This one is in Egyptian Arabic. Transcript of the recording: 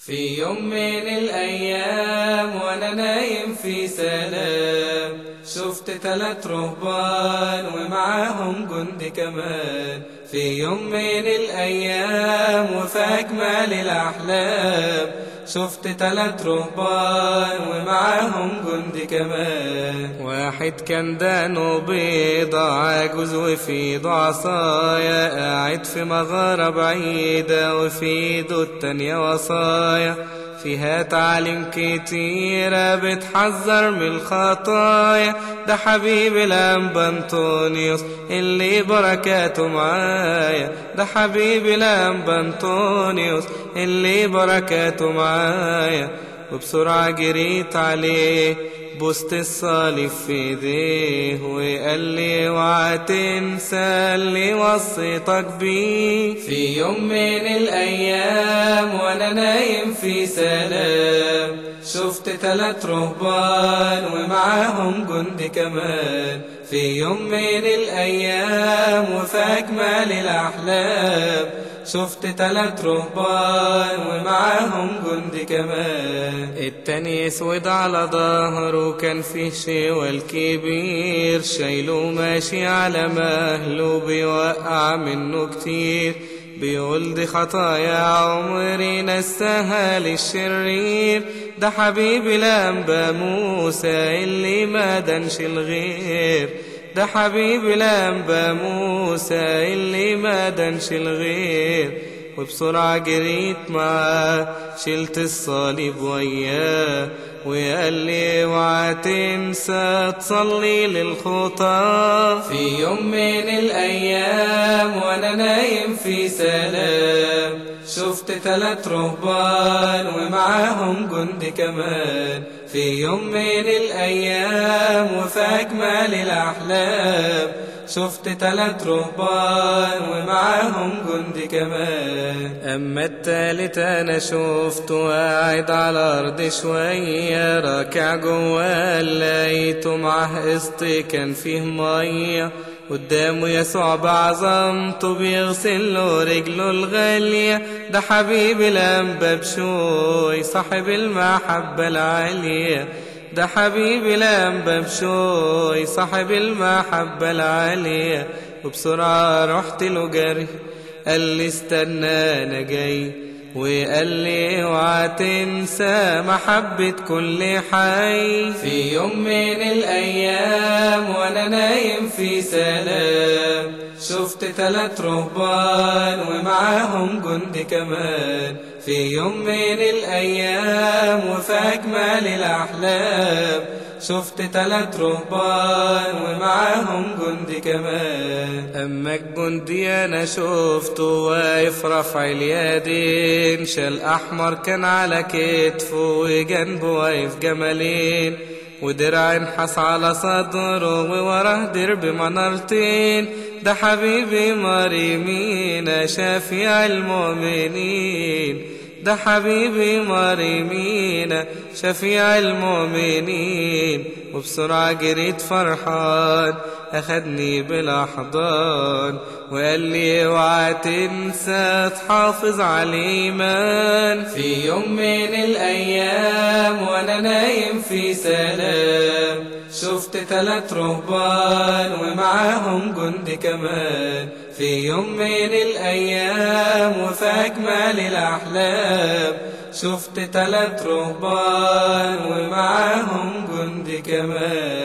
في يوم من الأيام وأنا نايم في سلام شفت تلات رهبان ومعاهم جندي كمان في يوم من الأيام وفي أجمل الأحلام شفت تلات رهبان ومعاهم جندي كمان واحد كان دانه بيضة عجوز وفي ايده عصايا قاعد في مغارة بعيدة وفي ايده التانية وصايا فيها تعليم كتيرة بتحذر من الخطايا ده حبيب الأنبا أنطونيوس اللي بركاته معايا ده حبيب الأنبا أنطونيوس اللي بركاته معايا وبسرعة جريت عليه بوست الصليب في ايديه وقال لي اوعى تنسى اللي وصيتك بيه في يوم من الايام وانا نايم في سلام شفت تلات رهبان ومعاهم جندي كمان في يوم من الايام وفي اجمل الاحلام شفت تلات رهبان ومعاهم جندي كمان التاني اسود على ظهره كان فيه شوال كبير شايله ماشي على مهله بيوقع منه كتير بيقول دي خطايا عمري نساها للشرير ده حبيبي الأنبا موسى اللي ما دنش الغير ده حبيبي الأنبا موسى اللي ما دنش الغير وبسرعة جريت معاه شلت الصليب وياه وقال لي اوعى تنسى تصلي للخطى في يوم من الايام وانا نايم في سلام شفت تلات رهبان ومعاهم جندي كمان في يوم من الايام وفي اجمل الاحلام شفت تلات رهبان ومعاهم جندي كمان اما التالت انا شفته قاعد على الارض شويه راكع جواه لقيته معاه قسط كان فيه ميه قدامه يسوع بعظمته بيغسل له رجله الغالية ده حبيب الأنبا بشوي صاحب المحبة العالية ده حبيب الأنبا بشوي صاحب المحبة العالية وبسرعة رحت له جري قال لي استنى أنا جاي وقال لي اوعى تنسى محبة كل حي في يوم من الأيام وأنا نايم في سلام شفت تلات رهبان ومعاهم جندي كمان في يوم من الأيام وفي أجمل الأحلام شفت تلات رهبان ومعاهم جندي كمان أما الجندي أنا شفته واقف رفع اليدين شال أحمر كان على كتفه وجنبه واقف جمالين ودرع انحس على صدره ووراه درب منارتين ده حبيبي مريمين شافع المؤمنين ده حبيبي مريمين شفيع المؤمنين وبسرعة جريت فرحان أخدني بالأحضان وقال لي اوعى تنسى تحافظ على الإيمان في يوم من الأيام وأنا نايم في سلام شفت تلات رهبان ومعاهم جندي كمان في يوم من الأيام وفي أجمل الأحلام شفت تلات رهبان ومعاهم جندي كمان